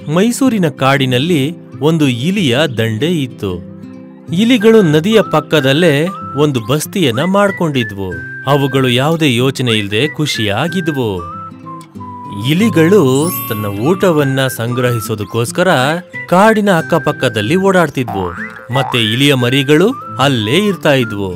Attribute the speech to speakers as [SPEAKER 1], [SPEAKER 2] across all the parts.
[SPEAKER 1] ಮೈಸೂರಿನ ಕಾಡಿನಲ್ಲಿ ಒಂದು ಇಲಿಯ ದಂಡೆ ಇತ್ತು ಇಲಿಗಳು ನದಿಯ ಪಕ್ಕದಲ್ಲೇ ಒಂದು ಬಸ್ತಿಯನ್ನ ಮಾಡ್ಕೊಂಡಿದ್ವು ಅವುಗಳು ಯಾವುದೇ ಯೋಚನೆ ಇಲ್ಲದೆ ಖುಷಿಯಾಗಿದ್ವು ಇಲಿಗಳು ತನ್ನ ಊಟವನ್ನ ಸಂಗ್ರಹಿಸೋದಕ್ಕೋಸ್ಕರ ಕಾಡಿನ ಅಕ್ಕಪಕ್ಕದಲ್ಲಿ ಓಡಾಡ್ತಿದ್ವು ಮತ್ತೆ ಇಲಿಯ ಮರಿಗಳು ಅಲ್ಲೇ ಇರ್ತಾ ಇದ್ವು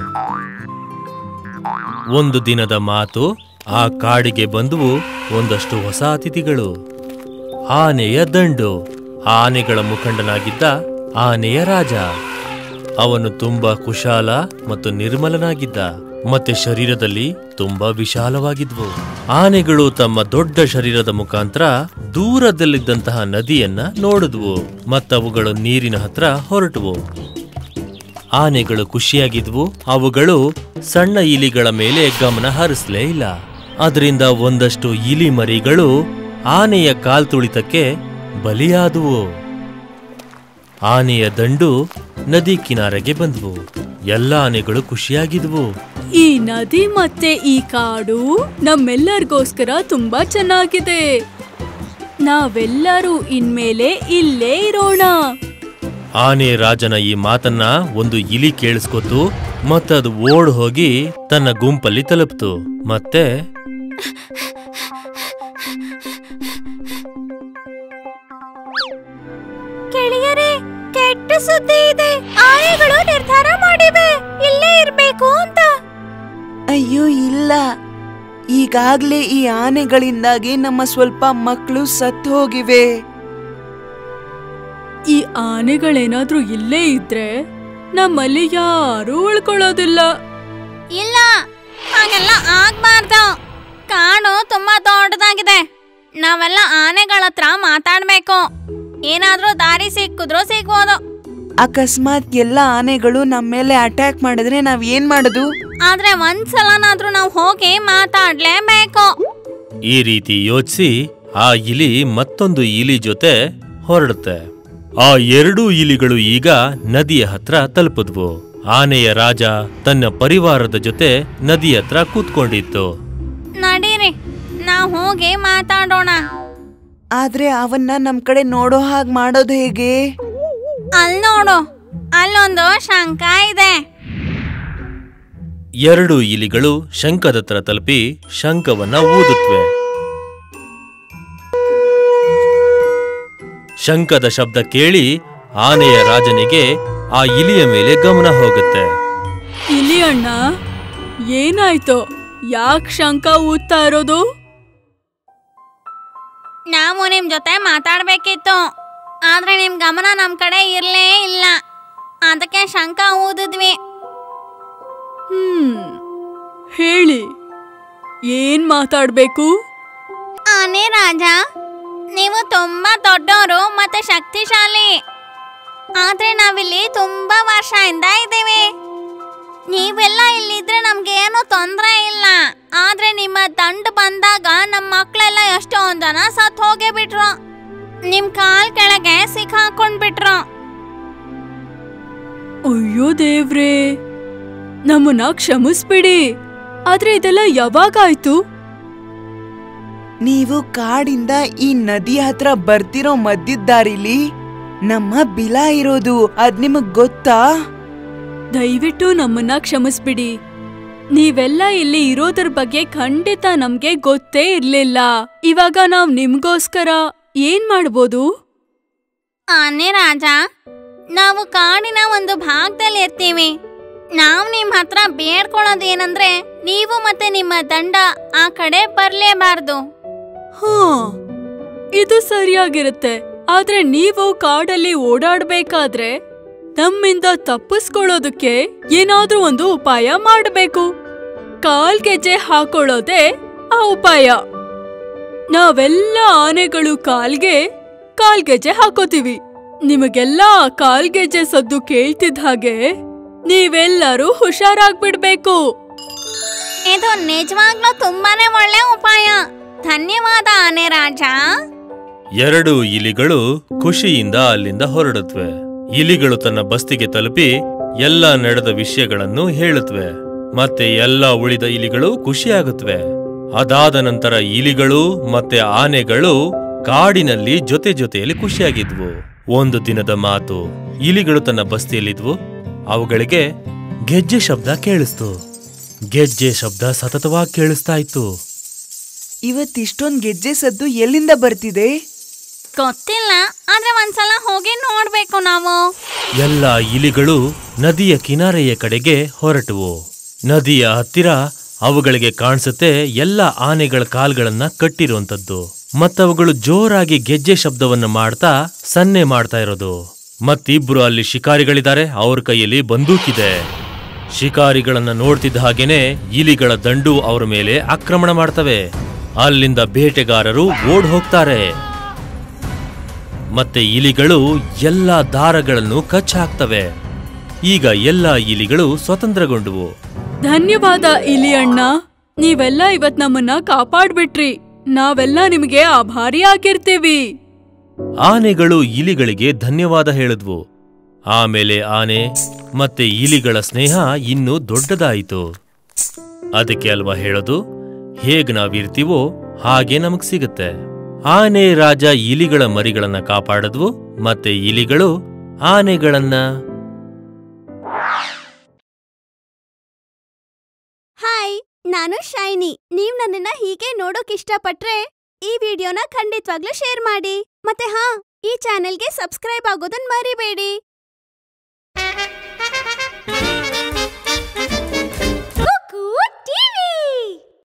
[SPEAKER 1] ಒಂದು ದಿನದ ಮಾತು ಆ ಕಾಡಿಗೆ ಬಂದವು ಒಂದಷ್ಟು ಹೊಸ ಅತಿಥಿಗಳು ಆನೆಯ ದಂಡು ಆನೆಗಳ ಮುಖಂಡನಾಗಿದ್ದ ಆನೆಯ ರಾಜ ಅವನು ತುಂಬಾ ಕುಶಾಲ ಮತ್ತು ನಿರ್ಮಲನಾಗಿದ್ದ ಮತ್ತೆ ಶರೀರದಲ್ಲಿ ತುಂಬಾ ವಿಶಾಲವಾಗಿದ್ವು ಆನೆಗಳು ತಮ್ಮ ದೊಡ್ಡ ಶರೀರದ ಮುಖಾಂತರ ದೂರದಲ್ಲಿದ್ದಂತಹ ನದಿಯನ್ನ ನೋಡಿದ್ವು ಮತ್ತವುಗಳು ನೀರಿನ ಹತ್ರ ಹೊರಟವು ಆನೆಗಳು ಖುಷಿಯಾಗಿದ್ವು ಅವುಗಳು ಸಣ್ಣ ಇಲಿಗಳ ಮೇಲೆ ಗಮನ ಹರಿಸ್ಲೇ ಇಲ್ಲ ಅದರಿಂದ ಒಂದಷ್ಟು ಇಲಿ ಮರಿಗಳು ಆನೆಯ ಕಾಲ್ತುಳಿತಕ್ಕೆ ಬಲಿಯಾದುವು ಆನೆಯ ದಂಡು ನದಿ ಕಿನಾರೆಗೆ ಬಂದ್ವು ಎಲ್ಲ ಆನೆಗಳು ಖುಷಿಯಾಗಿದ್ವು
[SPEAKER 2] ಈ ನದಿ ಮತ್ತೆ ಈ ಕಾಡು ನಮ್ಮೆಲ್ಲರಿಗೋಸ್ಕರ ತುಂಬಾ ಚೆನ್ನಾಗಿದೆ ನಾವೆಲ್ಲರೂ ಇನ್ಮೇಲೆ ಇಲ್ಲೇ ಇರೋಣ
[SPEAKER 1] ಆನೆ ರಾಜನ ಈ ಮಾತನ್ನ ಒಂದು ಇಲಿ ಕೇಳಿಸ್ಕೊತು ಮತ್ತದು ಓಡ್ ಹೋಗಿ ತನ್ನ ಗುಂಪಲ್ಲಿ ತಲುಪ್ತು ಮತ್ತೆ
[SPEAKER 3] ಗೆಳೆಯರೇ ಕೆಟ್ಟ ಸುದ್ದಿ ಇದೆ ಆನೆಗಳು ನಿರ್ಧಾರ ಮಾಡಿವೆ ಇಲ್ಲೇ ಇರ್ಬೇಕು ಅಂತ
[SPEAKER 4] ಅಯ್ಯೋ ಇಲ್ಲ ಈಗಾಗ್ಲೇ ಈ ಆನೆಗಳಿಂದಾಗಿ ನಮ್ಮ ಸ್ವಲ್ಪ ಮಕ್ಕಳು ಸತ್ತು ಹೋಗಿವೆ
[SPEAKER 2] ಈ ಆನೆಗಳೇನಾದ್ರೂ ಇಲ್ಲೇ ಇದ್ರೆ ನಮ್ಮಲ್ಲಿ ಯಾರೂ ಉಳ್ಕೊಳ್ಳೋದಿಲ್ಲ
[SPEAKER 3] ಇಲ್ಲ ಹಾಗೆಲ್ಲ ಆಗ್ಬಾರ್ದು ಕಾಡು ತುಂಬಾ ದೊಡ್ಡದಾಗಿದೆ ನಾವೆಲ್ಲ ಆನೆಗಳ ಹತ್ರ ಮಾತಾಡ್ಬೇಕು ಏನಾದ್ರೂ ದಾರಿ ಸಿಕ್ಕಿದ್ರು ಸಿಗ್ಬೋದು
[SPEAKER 4] ಅಕಸ್ಮಾತ್ ಎಲ್ಲ ಆನೆಗಳು ನಮ್ಮ ಮೇಲೆ ಅಟ್ಯಾಕ್ ಮಾಡಿದ್ರೆ ನಾವ್ ಏನ್ ಮಾಡೋದು
[SPEAKER 3] ಆದ್ರೆ ಒಂದ್ಸಲನಾದ್ರೂ ನಾವು ಹೋಗಿ ಮಾತಾಡ್ಲೇಬೇಕು
[SPEAKER 1] ಈ ರೀತಿ ಯೋಚಿಸಿ ಆ ಇಲಿ ಮತ್ತೊಂದು ಇಲಿ ಜೊತೆ ಹೊರಡುತ್ತೆ ಆ ಎರಡೂ ಇಲಿಗಳು ಈಗ ನದಿಯ ಹತ್ರ ತಲುಪಿದ್ವು ಆನೆಯ ರಾಜ ತನ್ನ ಪರಿವಾರದ ಜೊತೆ ನದಿ ಹತ್ರ ಕೂತ್ಕೊಂಡಿತ್ತು
[SPEAKER 3] ನಡೀರಿ ನಾವು ಹೋಗಿ ಮಾತಾಡೋಣ
[SPEAKER 4] ಆದ್ರೆ ಅವನ್ನ ನಮ್ ಕಡೆ ನೋಡೋ ಹಾಗ್ ಮಾಡೋದು ಹೇಗೆ
[SPEAKER 3] ಅಲ್ಲಿ ನೋಡು ಅಲ್ಲೊಂದು ಶಂಕ ಇದೆ
[SPEAKER 1] ಎರಡು ಇಲಿಗಳು ಶಂಖದ ಹತ್ರ ತಲುಪಿ ಶಂಖವನ್ನ ಊದುತ್ತವೆ ಶಂಖದ ಶಬ್ದ ಕೇಳಿ ಆನೆಯ ರಾಜನಿಗೆ ಆ ಇಲಿಯ ಮೇಲೆ ಗಮನ ಹೋಗುತ್ತೆ
[SPEAKER 2] ಇಲಿ ಅಣ್ಣ ಏನಾಯ್ತು ಯಾಕ್ ಶಂಕ ಊದ್ತಾ ಇರೋದು
[SPEAKER 3] ನಾವು ನಿಮ್ ಜೊತೆ ಮಾತಾಡ್ಬೇಕಿತ್ತು ಆದ್ರೆ ನಿಮ್ ಗಮನ ನಮ್ ಕಡೆ ಇರ್ಲೇ ಇಲ್ಲ ಅದಕ್ಕೆ ಶಂಕ ಊದಿದ್ವಿ
[SPEAKER 2] ಹ್ಮ್ ಹೇಳಿ ಏನ್ ಮಾತಾಡ್ಬೇಕು
[SPEAKER 3] ಆನೆ ರಾಜ ನೀವು ತುಂಬಾ ದೊಡ್ಡವರು ಮತ್ತೆ ಶಕ್ತಿಶಾಲಿ ಆದ್ರೆ ನಾವಿಲ್ಲಿ ತುಂಬಾ ವರ್ಷದಿಂದ ಇದ್ದೀವಿ ನೀವೆಲ್ಲ ಇಲ್ಲಿದ್ರೆ ನಮ್ಗೆ ಏನು ತೊಂದರೆ ಇಲ್ಲ ಆದ್ರೆ ನಿಮ್ಮ ದಂಡು ಬಂದಾಗ ನಮ್ಮ ಮಕ್ಕಳೆಲ್ಲ ಎಷ್ಟೊಂದ್ ಜನ ಸತ್ ಹೋಗೇ ಬಿಟ್ರು ನಿಮ್ ಕಾಲ್ ಕೆಳಗೆ ಸಿಕ್ಕಾಕೊಂಡ್ಬಿಟ್ರು
[SPEAKER 2] ಅಯ್ಯೋ ದೇವ್ರೇ ನಮ್ಮನ್ನ ಕ್ಷಮಿಸ್ಬಿಡಿ ಆದ್ರೆ ಇದೆಲ್ಲ ಯಾವಾಗಾಯ್ತು
[SPEAKER 4] ನೀವು ಕಾಡಿಂದ ಈ ನದಿ ಹತ್ರ ಬರ್ತಿರೋ ಮಧ್ಯದ ದಾರಿಲಿ ನಮ್ಮ ಬಿಲ ಇರೋದು ಅದ್ ನಿಮಗ್ ಗೊತ್ತಾ
[SPEAKER 2] ದಯವಿಟ್ಟು ನಮ್ಮನ್ನ ಕ್ಷಮಿಸ್ಬಿಡಿ ನೀವೆಲ್ಲ ಇಲ್ಲಿ ಇರೋದ್ರ ಬಗ್ಗೆ ಖಂಡಿತ ನಮ್ಗೆ ಗೊತ್ತೇ ಇರ್ಲಿಲ್ಲ ಇವಾಗ ನಾವ್ ನಿಮ್ಗೋಸ್ಕರ ಏನ್ ಮಾಡ್ಬೋದು
[SPEAKER 3] ಆನೆ ರಾಜ ನಾವು ಕಾಡಿನ ಒಂದು ಭಾಗದಲ್ಲಿ ಇರ್ತೀವಿ ನಾವು ನಿಮ್ಮ ಹತ್ರ ಬೇಡ್ಕೊಳ್ಳೋದು ಏನಂದ್ರೆ ನೀವು ಮತ್ತೆ ನಿಮ್ಮ ದಂಡ ಆ ಕಡೆ ಬರ್ಲೇಬಾರ್ದು
[SPEAKER 2] ಹಾ ಇದು ಸರಿಯಾಗಿರುತ್ತೆ ಆದ್ರೆ ನೀವು ಕಾಡಲ್ಲಿ ಓಡಾಡ್ಬೇಕಾದ್ರೆ ನಮ್ಮಿಂದ ತಪ್ಪಿಸ್ಕೊಳ್ಳೋದಕ್ಕೆ ಏನಾದ್ರೂ ಒಂದು ಉಪಾಯ ಮಾಡಬೇಕು ಕಾಲ್ಗೆಜ್ಜೆ ಹಾಕೊಳ್ಳೋದೇ ಆ ಉಪಾಯ ನಾವೆಲ್ಲ ಆನೆಗಳು ಕಾಲ್ಗೆ ಕಾಲ್ಗೆಜ್ಜೆ ಹಾಕೋತೀವಿ ನಿಮಗೆಲ್ಲ ಆ ಕಾಲ್ಗೆಜ್ಜೆ ಸದ್ದು ಕೇಳ್ತಿದ್ದ ಹಾಗೆ ನೀವೆಲ್ಲರೂ ಹುಷಾರಾಗ್ಬಿಡ್ಬೇಕು
[SPEAKER 3] ಇದು ನಿಜವಾಗ್ಲೂ ತುಂಬಾನೇ ಒಳ್ಳೆ ಉಪಾಯ ಧನ್ಯವಾದ ಆನೆ ರಾಜ
[SPEAKER 1] ಎರಡು ಇಲಿಗಳು ಖುಷಿಯಿಂದ ಅಲ್ಲಿಂದ ಹೊರಡುತ್ತವೆ ಇಲಿಗಳು ತನ್ನ ಬಸ್ತಿಗೆ ತಲುಪಿ ಎಲ್ಲ ನಡೆದ ವಿಷಯಗಳನ್ನು ಹೇಳುತ್ತವೆ ಮತ್ತೆ ಎಲ್ಲ ಉಳಿದ ಇಲಿಗಳು ಖುಷಿಯಾಗುತ್ತವೆ ಅದಾದ ನಂತರ ಇಲಿಗಳು ಮತ್ತೆ ಆನೆಗಳು ಕಾಡಿನಲ್ಲಿ ಜೊತೆ ಜೊತೆಯಲ್ಲಿ ಖುಷಿಯಾಗಿದ್ವು ಒಂದು ದಿನದ ಮಾತು ಇಲಿಗಳು ತನ್ನ ಬಸ್ತಿಯಲ್ಲಿದ್ವು ಅವುಗಳಿಗೆ ಗೆಜ್ಜೆ ಶಬ್ದ ಕೇಳಿಸ್ತು ಗೆಜ್ಜೆ ಶಬ್ದ ಸತತವಾಗಿ ಕೇಳಿಸ್ತಾ ಇತ್ತು
[SPEAKER 4] ಇವತ್ತಿಷ್ಟೊಂದ್ ಗೆಜ್ಜೆ ಸದ್ದು ಎಲ್ಲಿಂದ ಬರ್ತಿದೆ
[SPEAKER 3] ಗೊತ್ತಿಲ್ಲ ಆದ್ರೆ ಒಂದ್ಸಲ ಹೋಗಿ ನೋಡ್ಬೇಕು ನಾವು
[SPEAKER 1] ಎಲ್ಲ ಇಲಿಗಳು ನದಿಯ ಕಿನಾರೆಯ ಕಡೆಗೆ ಹೊರಟುವು ನದಿಯ ಹತ್ತಿರ ಅವುಗಳಿಗೆ ಕಾಣಿಸುತ್ತೆ ಎಲ್ಲ ಆನೆಗಳ ಕಾಲ್ಗಳನ್ನ ಕಟ್ಟಿರುವಂತದ್ದು ಮತ್ತವುಗಳು ಜೋರಾಗಿ ಗೆಜ್ಜೆ ಶಬ್ದವನ್ನು ಮಾಡ್ತಾ ಸನ್ನೆ ಮಾಡ್ತಾ ಇರೋದು ಮತ್ತಿಬ್ರು ಅಲ್ಲಿ ಶಿಕಾರಿಗಳಿದ್ದಾರೆ ಅವ್ರ ಕೈಯಲ್ಲಿ ಬಂದೂಕಿದೆ ಶಿಕಾರಿಗಳನ್ನ ನೋಡ್ತಿದ್ದ ಹಾಗೇನೆ ಇಲಿಗಳ ದಂಡು ಅವ್ರ ಮೇಲೆ ಆಕ್ರಮಣ ಮಾಡ್ತವೆ ಅಲ್ಲಿಂದ ಬೇಟೆಗಾರರು ಓಡ್ ಹೋಗ್ತಾರೆ ಮತ್ತೆ ಇಲಿಗಳು ಎಲ್ಲ ದಾರಗಳನ್ನು ಕಚ್ ಹಾಕ್ತವೆ ಈಗ ಎಲ್ಲ ಇಲಿಗಳು ಸ್ವತಂತ್ರಗೊಂಡುವು
[SPEAKER 2] ಧನ್ಯವಾದ ಇಲಿ ಅಣ್ಣ ನೀವೆಲ್ಲ ಇವತ್ ನಮ್ಮನ್ನ ಕಾಪಾಡ್ಬಿಟ್ರಿ ನಾವೆಲ್ಲ ನಿಮಗೆ ಆಭಾರಿ ಆಗಿರ್ತೀವಿ
[SPEAKER 1] ಆನೆಗಳು ಇಲಿಗಳಿಗೆ ಧನ್ಯವಾದ ಹೇಳಿದ್ವು ಆಮೇಲೆ ಆನೆ ಮತ್ತೆ ಇಲಿಗಳ ಸ್ನೇಹ ಇನ್ನೂ ದೊಡ್ಡದಾಯಿತು ಅದಕ್ಕೆ ಅಲ್ವಾ ಹೇಳೋದು ಹೇಗ್ ನಾವಿರ್ತೀವೋ ಹಾಗೆ ನಮಗ್ ಸಿಗುತ್ತೆ ಆನೆ ರಾಜ ಇಲಿಗಳ ಮರಿಗಳನ್ನ ಕಾಪಾಡಿದ್ವು ಮತ್ತೆ ಇಲಿಗಳು ಆನೆಗಳನ್ನ
[SPEAKER 3] ಹಾಯ್ ನಾನು ಶೈನಿ ನೀವ್ ನನ್ನನ್ನ ಹೀಗೆ ನೋಡೋಕ್ ಇಷ್ಟಪಟ್ರೆ ಈ ವಿಡಿಯೋನ ಖಂಡಿತವಾಗ್ಲೂ ಶೇರ್ ಮಾಡಿ ಮತ್ತೆ ಹಾ ಈ ಚಾನೆಲ್ಗೆ ಸಬ್ಸ್ಕ್ರೈಬ್ ಆಗೋದನ್ ಮರಿಬೇಡಿ